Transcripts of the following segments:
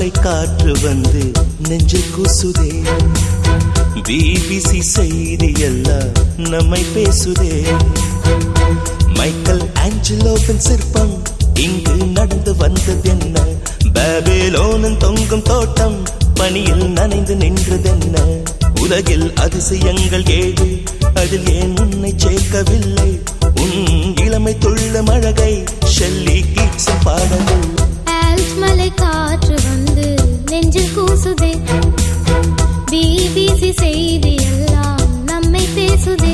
மலை காற்று வந்து நெஞ்சில் கூசுதே பிபிசி செய்தி எல்லாம் நம்மை பேசுதே மைக்கேல் ஆஞ்சலோவின் சிற்பம் இங்கு நடந்து வந்ததென்ன பாபிலோனின் தொங்கும் தோட்டம் பனியில் நனைந்து நின்றதென்ன உலகில் அதிசயங்கள் ஏழு அதில் ஏன் உன்னை சேர்க்கவில்லை உன் இளமை துள்ளும் அழகை ஷெல்லி கீட்ஸும் பாடவில்லை ஆல்ப்ஸ் மலை காற்று வந்து நெஞ்சில் கூசுதே பிபிசி செய்தி எல்லாம் நம்மை பேசுதே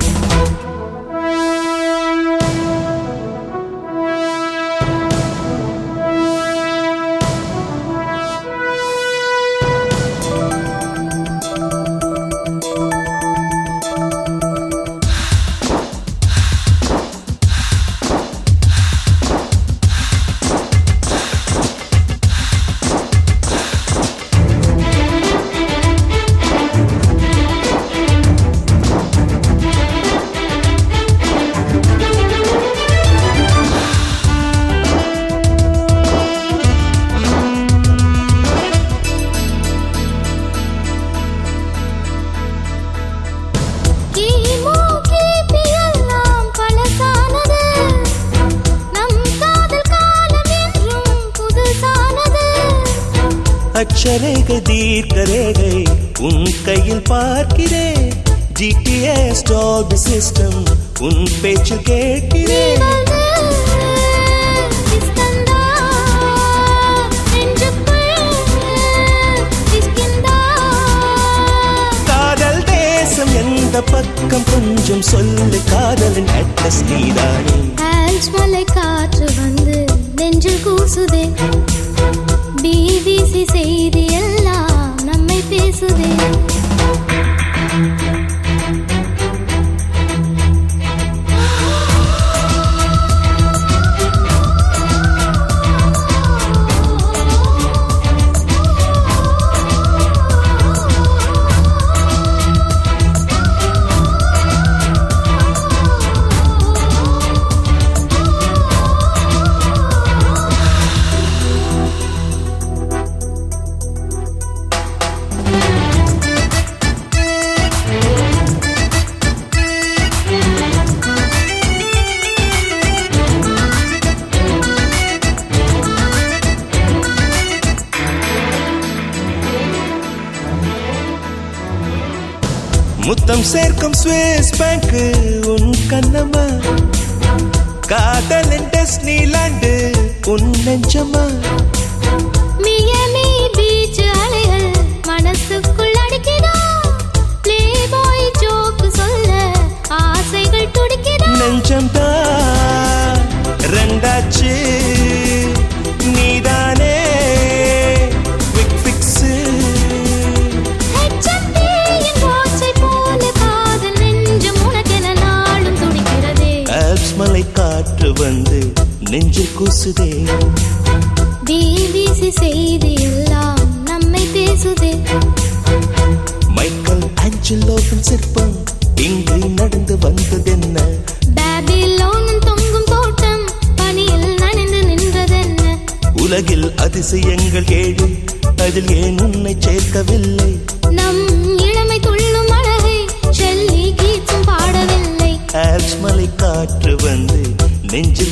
கிமு கிபி எல்லாம் பழசானது நம் காதல் காலம் என்றும் புதுசானது அச்சரேகை தீர்க்க ரேகை உன் கையில் பார்க்கிறேன் ஜிடிஎஸ் டாபி சிஸ்டம் உன் பேச்சு கேட்கிறேன் காதல் தேசம் எந்த பக்கம் கொஞ்சம் சொல்லு காதலின் அட்ரஸ் நீதானே மலை காற்று வந்து நெஞ்சில் கூசுதே பிபிசி செய்தி எல்லாம் நம்மை பேசுதே முத்தம் சேர்க்கும் ஸ்விஸ் பேங்க் உன் கண்ணம்மா காதலின் டெஸ்னிலாண்டு உன் நெஞ்சமா மியமி பீச் அலைகள் மனசுக்குள் அடிக்குதா ப்ளே பாய் ஜோக்கு சொல்ல ஆசைகள் துடிக்குதா நெஞ்சம் தான் ரெண்டாச்சு நீதானே குவிக் ஃபிக்ஸு HMP யின் ஓசை போல காதல் நெஞ்சம் உனக்கென நாளும் துடிக்கிறதே ஆல்ப்ஸ் மலை காற்று வந்து நெஞ்சில் கூசுதே பிபிசி செய்தி எல்லாம் நம்மை பேசுதே மைக்கேல் ஆஞ்சலோவின் சிற்பம் இங்கு நடந்து வந்ததென்ன பாபிலோனின் தொங்கும் தோட்டம் பனியில் நனைந்து நின்றதென்ன உலகில் அதிசயங்கள் ஏழு அதில் ஏன் உன்னை சேர்க்கவில்லை நம் இளமை துள்ளும் அழகை ஷெல்லி கீச்சும் பாடவில்லை ஆல்ப்ஸ் மலை காற்று வந்து நெஞ்சில்